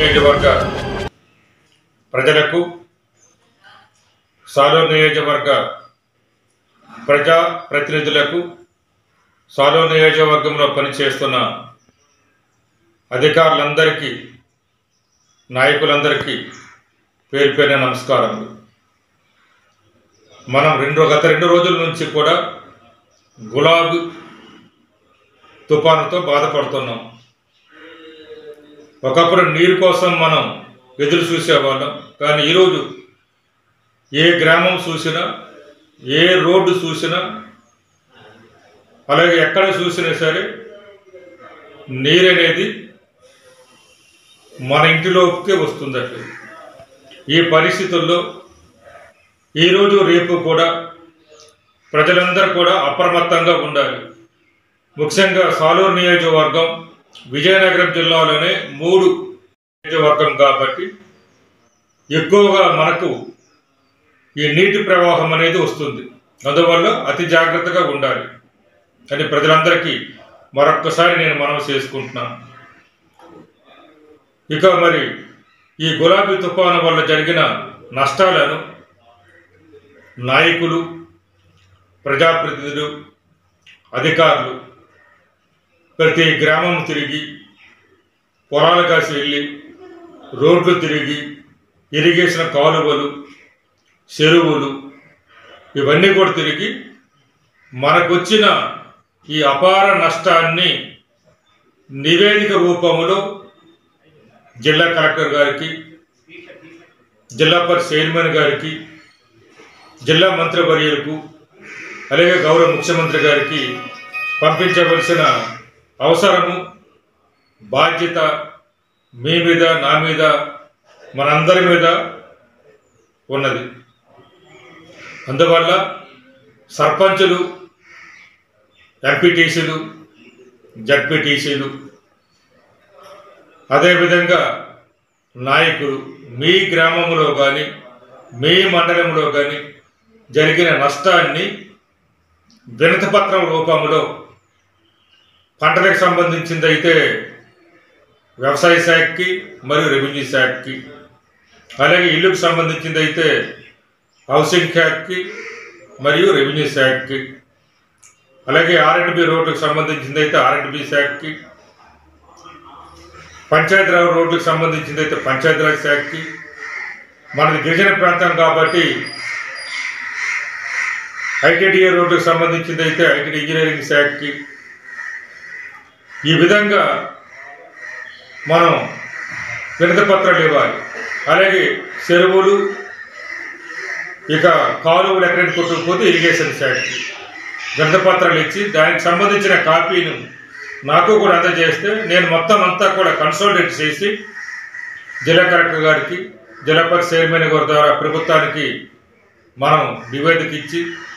నియోజకవర్గ ప్రజలకు సాలూరు నియోజకవర్గ ప్రజా ప్రతినిధులకు సాలూరు నియోజకవర్గంలో పనిచేస్తున్న అధికారులందరికీ నాయకులందరికీ పేరు పేరున నమస్కారములు మనం రెండు గత రెండు రోజుల నుంచి కూడా గులాబీ తుఫానుతో బాధపడుతున్నాం ఒకప్పుడు నీరు కోసం మనం ఎదురు చూసేవాళ్ళం కానీ ఈరోజు ఏ గ్రామం చూసినా ఏ రోడ్డు చూసినా అలాగే ఎక్కడ చూసినా సరే నీరు అనేది మన ఇంటిలోకే వస్తుందట ఈ పరిస్థితుల్లో ఈరోజు రేపు కూడా ప్రజలందరూ కూడా అప్రమత్తంగా ఉండాలి ముఖ్యంగా సాలూరు నియోజకవర్గం విజయనగరం జిల్లాలోనే మూడు నియోజకవర్గం కాబట్టి ఎక్కువగా మనకు ఈ నీటి ప్రవాహం అనేది వస్తుంది అందువల్ల అతి జాగ్రత్తగా ఉండాలి అని ప్రజలందరికీ మరొక్కసారి నేను మనవి చేసుకుంటున్నాను ఇక మరి ఈ గులాబీ తుఫాను వల్ల జరిగిన నష్టాలను నాయకులు ప్రజాప్రతినిధులు అధికారులు ప్రతి గ్రామం తిరిగి పొలాలు కాసి వెళ్ళి రోడ్లు తిరిగి ఇరిగేషన్ కాలువలు చెరువులు ఇవన్నీ కూడా తిరిగి మనకొచ్చిన ఈ అపార నష్టాన్ని నివేదిక రూపంలో జిల్లా కలెక్టర్ గారికి జిల్లా పరిషత్ చైర్మన్ గారికి జిల్లా మంత్రివర్యులకు అలాగే గౌరవ ముఖ్యమంత్రి గారికి పంపించవలసిన అవసరము బాధ్యత మీ మీద నా మీద మనందరి మీద ఉన్నది అందువల్ల సర్పంచులు ఎంపీటీసీలు జడ్పీటీసీలు అదేవిధంగా నాయకులు మీ గ్రామంలో కానీ మీ మండలంలో కానీ జరిగిన నష్టాన్ని వినతిపత్రం రూపంలో పంటలకు సంబంధించింది అయితే వ్యవసాయ శాఖకి మరియు రెవెన్యూ శాఖకి అలాగే ఇల్లుకు సంబంధించింది అయితే హౌసింగ్ శాఖకి మరియు రెవెన్యూ శాఖకి అలాగే ఆర్ఎండ్బి రోడ్లకు సంబంధించింది అయితే ఆర్ఎండ్బి శాఖకి పంచాయతీరాజ్ రోడ్లకు సంబంధించింది అయితే పంచాయతీరాజ్ శాఖకి మనది గిరిజన ప్రాంతం కాబట్టి ఐటీడీఏ రోడ్డుకు సంబంధించింది అయితే ఐటీడీ ఇంజనీరింగ్ శాఖకి ఈ విధంగా మనం వినతి పత్రాలు ఇవ్వాలి అలాగే చెరువులు ఇక కాలువలు ఎక్కడికి కొట్టుకుపోతే ఇరిగేషన్ శాఖకి వినతి పత్రాలు ఇచ్చి దానికి సంబంధించిన కాపీను నాకు కూడా అందజేస్తే నేను మొత్తం అంతా కూడా కన్సల్టేట్ చేసి జిల్లా కలెక్టర్ గారికి జిల్లా పరిషత్ చైర్మన్ గారి ద్వారా ప్రభుత్వానికి మనం నివేదిక ఇచ్చి